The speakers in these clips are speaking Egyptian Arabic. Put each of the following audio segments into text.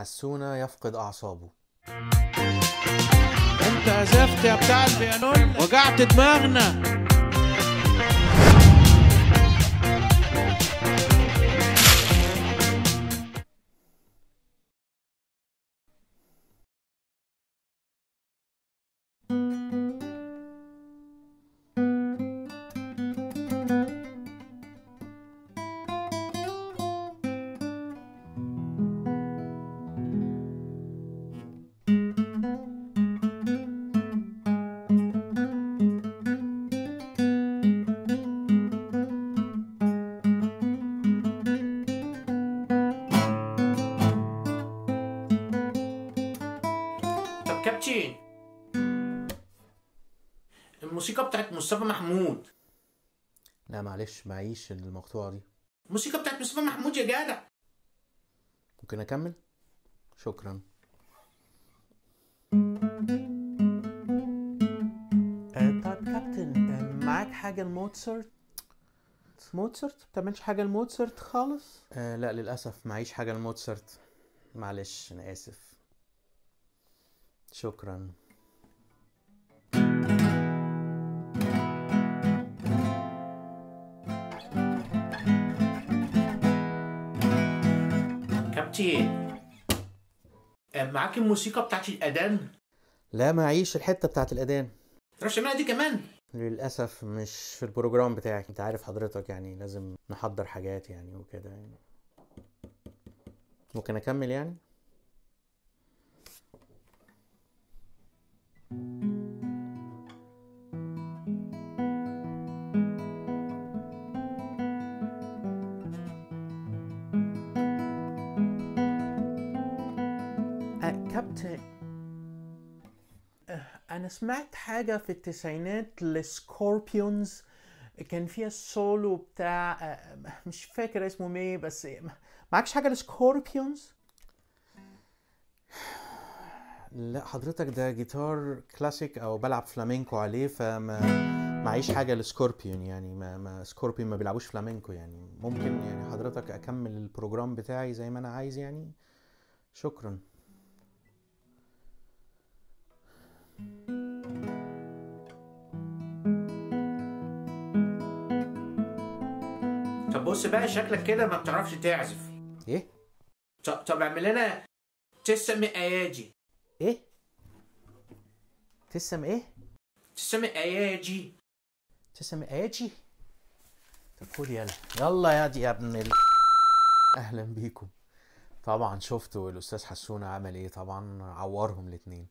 حسونا يفقد أعصابه انت عزفت يا بتاع البيانون وجعت دماغنا طب كابتن الموسيقى بتاعت مصطفى محمود لا معلش معيش المقطوعة دي الموسيقى بتاعت مصطفى محمود يا جدع ممكن أكمل؟ شكرا آه، طب كابتن آه، معاك حاجة لموتسرت موتسرت بتعملش حاجة لموتسرت خالص آه لا للأسف معيش حاجة لموتسرت معلش أنا آسف شكرا كابتن آه، معاك الموسيقى بتاعت الأذان لا معيش الحتة بتاعت الأذان تعرفش تعملها دي كمان للأسف مش في البروجرام بتاعك انت عارف حضرتك يعني لازم نحضر حاجات يعني وكده يعني ممكن أكمل يعني آه، كابتن آه، أنا سمعت حاجة في التسعينات لسكوربيونز كان فيها السولو بتاع آه، مش فاكر اسمه ايه بس معكش حاجة لسكوربيونز؟ لا حضرتك ده جيتار كلاسيك او بلعب فلامينكو عليه فما معيش حاجه لسكوربيون يعني ما, ما سكوربيون ما بيلعبوش فلامينكو يعني ممكن يعني حضرتك اكمل البروجرام بتاعي زي ما انا عايز يعني شكرا طب بص بقى شكلك كده ما بتعرفش تعزف ايه طب طب اعمل لنا تسمي اياجي ايه تسم ايه تسمي اياجي تسم اياجي طب خد يلا يلا يا دي يا ابن ال... اهلا بيكم طبعا شفتوا الاستاذ حسون عمل ايه طبعا عورهم الاتنين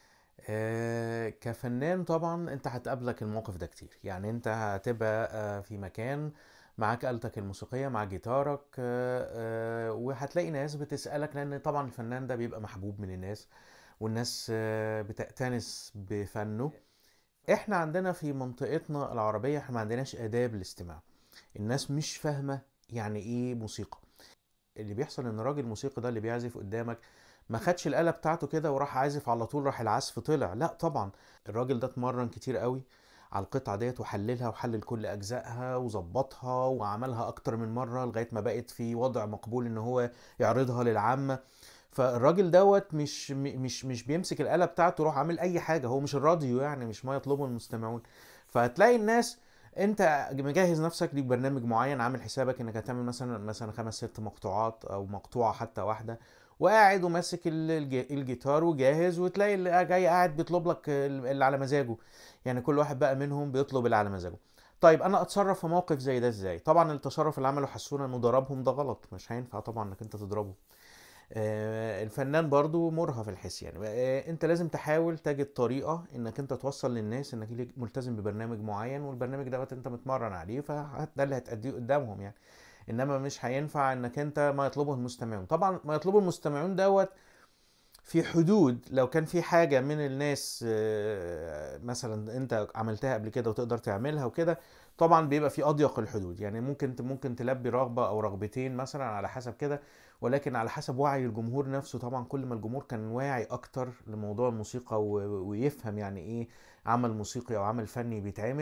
آه كفنان طبعا انت هتقابلك الموقف ده كتير يعني انت هتبقى آه في مكان معاك آلتك الموسيقية مع جيتارك آه آه وهتلاقي ناس بتسألك لأن طبعا الفنان ده بيبقى محبوب من الناس والناس آه بتأتنس بفنه احنا عندنا في منطقتنا العربية احنا ما عندناش آداب الاستماع الناس مش فاهمة يعني ايه موسيقى اللي بيحصل ان الراجل الموسيقي ده اللي بيعزف قدامك ما خدش الآلة بتاعته كده وراح عازف على طول راح العزف طلع لا طبعا الراجل ده اتمرن كتير قوي على القطعة ديت وحللها وحلل كل أجزائها وظبطها وعملها أكتر من مرة لغاية ما بقت في وضع مقبول إن هو يعرضها للعامة فالراجل دوت مش م- مش مش بيمسك الآلة بتاعته يروح عامل أي حاجة هو مش الراديو يعني مش ما يطلبه المستمعون فهتلاقي الناس انت مجهز نفسك ليك برنامج معين عامل حسابك انك هتعمل مثلا مثلا خمس ست مقطوعات او مقطوعه حتى واحده وقاعد وماسك ال- الج- الجيتار وجاهز وتلاقي اللي جاي قاعد بيطلب لك اللي على مزاجه يعني كل واحد بقى منهم بيطلب اللي على مزاجه طيب انا اتصرف في موقف زي ده ازاي طبعا التصرف اللي عمله حسونه انه ضربهم ده غلط مش هينفع طبعا انك انت تضربه آه، الفنان برضو مرهف الحس يعني آه، انت لازم تحاول تجد طريقة انك انت توصل للناس انك ليك ملتزم ببرنامج معين والبرنامج دوت انت متمرن عليه فده اللي هتأديه قدامهم يعني انما مش هينفع انك انت ما يطلبه المستمعون طبعا ما يطلبه المستمعون دوت في حدود لو كان في حاجة من الناس آه، مثلا انت عملتها قبل كده وتقدر تعملها وكده طبعا بيبقى في اضيق الحدود يعني ممكن ممكن تلبي رغبة او رغبتين مثلا على حسب كده ولكن على حسب وعي الجمهور نفسه طبعا كل ما الجمهور كان واعي اكتر لموضوع الموسيقى و- ويفهم يعني ايه عمل موسيقي او عمل فني بيتعمل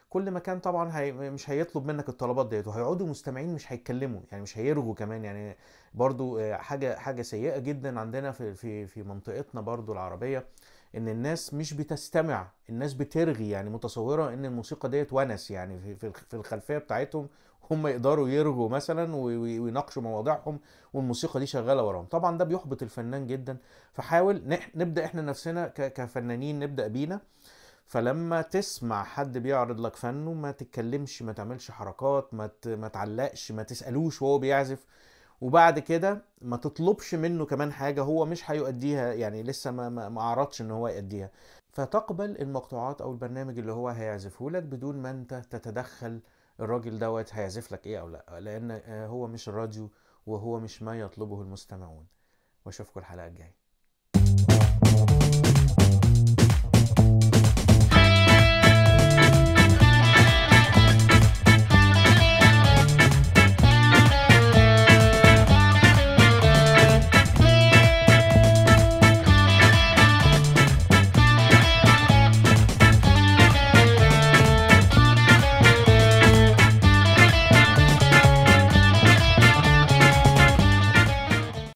كل مكان طبعا هي مش هيطلب منك الطلبات ديت وهيقعدوا مستمعين مش هيتكلموا يعني مش هيرغوا كمان يعني برضو آه، حاجه حاجه سيئه جدا عندنا في في في منطقتنا برضو العربيه ان الناس مش بتستمع الناس بترغي يعني متصوره ان الموسيقى ديت ونس يعني في في في الخلفيه بتاعتهم هم يقدروا يرغوا مثلا وي- وي- ويناقشوا مواضيعهم والموسيقى دي شغاله وراهم طبعا ده بيحبط الفنان جدا فحاول نح- نبدا احنا نفسنا ك- كفنانين نبدا بينا فلما تسمع حد بيعرض لك فنه ما تتكلمش ما تعملش حركات ما ت- ما تعلقش ما تسالوش وهو بيعزف وبعد كده ما تطلبش منه كمان حاجه هو مش هيؤديها يعني لسه ما ما ما اعرضش ان هو يؤديها فتقبل المقطوعات او البرنامج اللي هو هيعزفه لك بدون ما انت تتدخل الراجل دوت هيعزف لك ايه او لا لان آه، هو مش الراديو وهو مش ما يطلبه المستمعون واشوفكم الحلقه الجايه